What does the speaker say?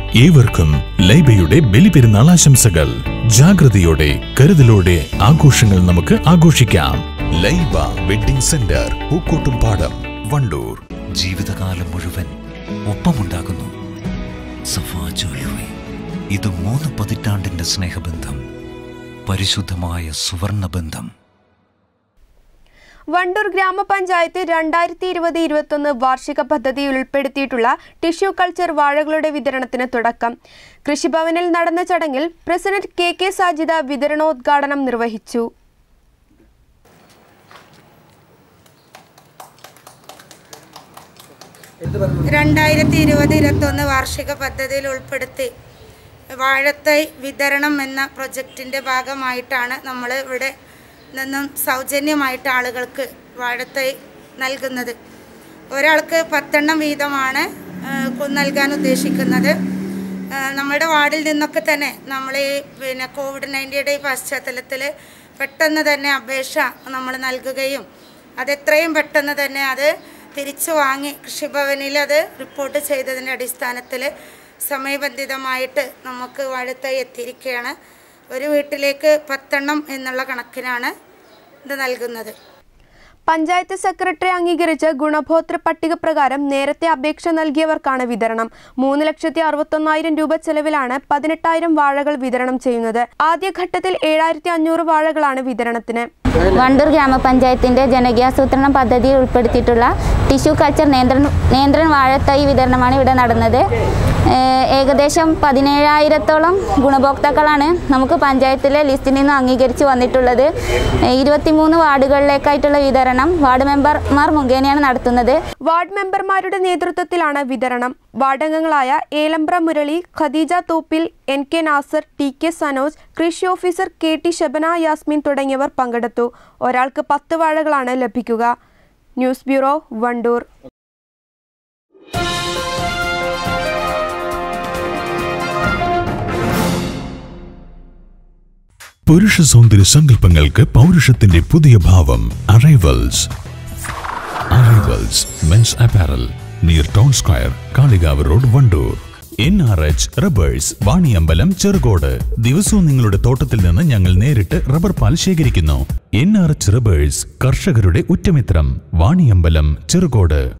ഏവർക്കും ലൈബയുടെ ബലിപെരുന്നാൾ ആശംസകൾ ജാഗ്രതയോടെ കരുതലോടെ ആഘോഷങ്ങൾ നമുക്ക് ആഘോഷിക്കാം ലൈബ വെഡിംഗ് സെന്റർ പൂക്കോട്ടുംപാടം വണ്ടൂർ ജീവിതകാലം മുഴുവൻ ഒപ്പമുണ്ടാകുന്നു സഫാ ജ്വല്ലറി ഇത് മൂന്ന് പതിറ്റാണ്ടിന്റെ സ്നേഹബന്ധം പരിശുദ്ധമായ സുവർണ ബന്ധം വണ്ടൂർ ഗ്രാമപഞ്ചായത്ത് രണ്ടായിരത്തി ഇരുപത് ഇരുപത്തൊന്ന് വാർഷിക പദ്ധതിയിൽ ഉൾപ്പെടുത്തിയിട്ടുള്ള ടിഷ്യൂ കൾച്ചർ വാഴകളുടെ വിതരണത്തിന് തുടക്കം കൃഷിഭവനിൽ നടന്ന ചടങ്ങിൽ പ്രസിഡന്റ് കെ കെ സാജിദ വിതരണോദ്ഘാടനം നിർവഹിച്ചു രണ്ടായിരത്തി ഇരുപത് ഇരുപത്തൊന്ന് വാർഷിക പദ്ധതിയിൽ ഉൾപ്പെടുത്തി വാഴത്തൈ വിതരണം എന്ന പ്രൊജക്റ്റിൻ്റെ ഭാഗമായിട്ടാണ് നമ്മൾ ഇവിടെ നിന്നും സൗജന്യമായിട്ട് ആളുകൾക്ക് വാഴത്തൈ നൽകുന്നത് ഒരാൾക്ക് പത്തെണ്ണം വീതമാണ് ആ, കൊ- നൽകാൻ ഉദ്ദേശിക്കുന്നത് ആ, നമ്മുടെ വാർഡിൽ നിന്നൊക്കെ തന്നെ നമ്മൾ ഈ പിന്നെ കോവിഡ് നയൻറ്റീൻ്റെ ഈ പശ്ചാത്തലത്തിൽ പെട്ടെന്ന് തന്നെ അപേക്ഷ നമ്മൾ നൽകുകയും അതെത്രയും പെട്ടെന്ന് തന്നെ അത് തിരിച്ചു വാങ്ങി കൃഷിഭവനിൽ അത് റിപ്പോർട്ട് ചെയ്തതിൻ്റെ അടിസ്ഥാനത്തിൽ സമയബന്ധിതമായിട്ട് നമുക്ക് വാഴത്തൈ എത്തിയിരിക്കുകയാണ് ഒരു വീട്ടിലേക്ക് പത്തെണ്ണം എന്നുള്ള കണക്കിനാണ് ഇത് നൽകുന്നത് പഞ്ചായത്ത് സെക്രട്ടറി അംഗീകരിച്ച ഗുണഭോക്തൃ പട്ടിക പ്രകാരം നേരത്തെ അപേക്ഷ നൽകിയവർക്കാണ് വിതരണം മൂന്ന് ലക്ഷത്തി അറുപത്തൊന്നായിരം രൂപ ചെലവിലാണ് പതിനെട്ടായിരം വാഴകൾ വിതരണം ചെയ്യുന്നത് ആദ്യഘട്ടത്തിൽ ഏഴായിരത്തി അഞ്ഞൂറ് വാഴകളാണ് വിതരണത്തിന് വണ്ടൂർ ഗ്രാമപഞ്ചായത്തിൻ്റെ ജനകീയാസൂത്രണ പദ്ധതിയിൽ ഉൾപ്പെടുത്തിയിട്ടുള്ള ടിഷ്യൂ കൾച്ചർ നിയന്ത്രണ നിയന്ത്രണ വാഴത്തൈ വിതരണമാണ് ഇവിടെ നടന്നത് ഏഹ് ഏകദേശം പതിനേഴായിരത്തോളം ഗുണഭോക്താക്കളാണ് നമുക്ക് പഞ്ചായത്തിലെ ലിസ്റ്റിൽ നിന്ന് അംഗീകരിച്ച് വന്നിട്ടുള്ളത് ഏഹ് ഇരുപത്തിമൂന്ന് വാർഡുകളിലേക്കായിട്ടുള്ള വിതരണം വാർഡ് മെമ്പർമാർ മുഖേനയാണ് നടത്തുന്നത് വാർഡ് മെമ്പർമാരുടെ നേതൃത്വത്തിലാണ് വിതരണം വാർഡംഗങ്ങളായ Elambra Murali Khadeeja Thoppil N K Nasar T K Sanoj കൃഷി officer K T Shabana Yasmin തുടങ്ങിയവർ പങ്കെടുത്തു ഒരാൾക്ക് പത്ത് വാഴകളാണ് ലഭിക്കുക ന്യൂസ് ബ്യൂറോ വണ്ടൂർ പുരുഷ സൗന്ദര്യ സങ്കല്പങ്ങൾക്ക് പൗരുഷത്തിന്റെ പുതിയ ഭാവം arrivals arrivals men's apparel near town square Kalikavu road Wandoor N R H rubbers Vaniyambalam Cherukode ദിവസവും നിങ്ങളുടെ തോട്ടത്തിൽ നിന്ന് ഞങ്ങൾ നേരിട്ട് റബ്ബർ പാൽ ശേഖരിക്കുന്നു എൻ ആർ എച്ച് റബ്ബേഴ്സ് കർഷകരുടെ ഉറ്റമിത്രം വാണിയമ്പലം ചെറുകോട്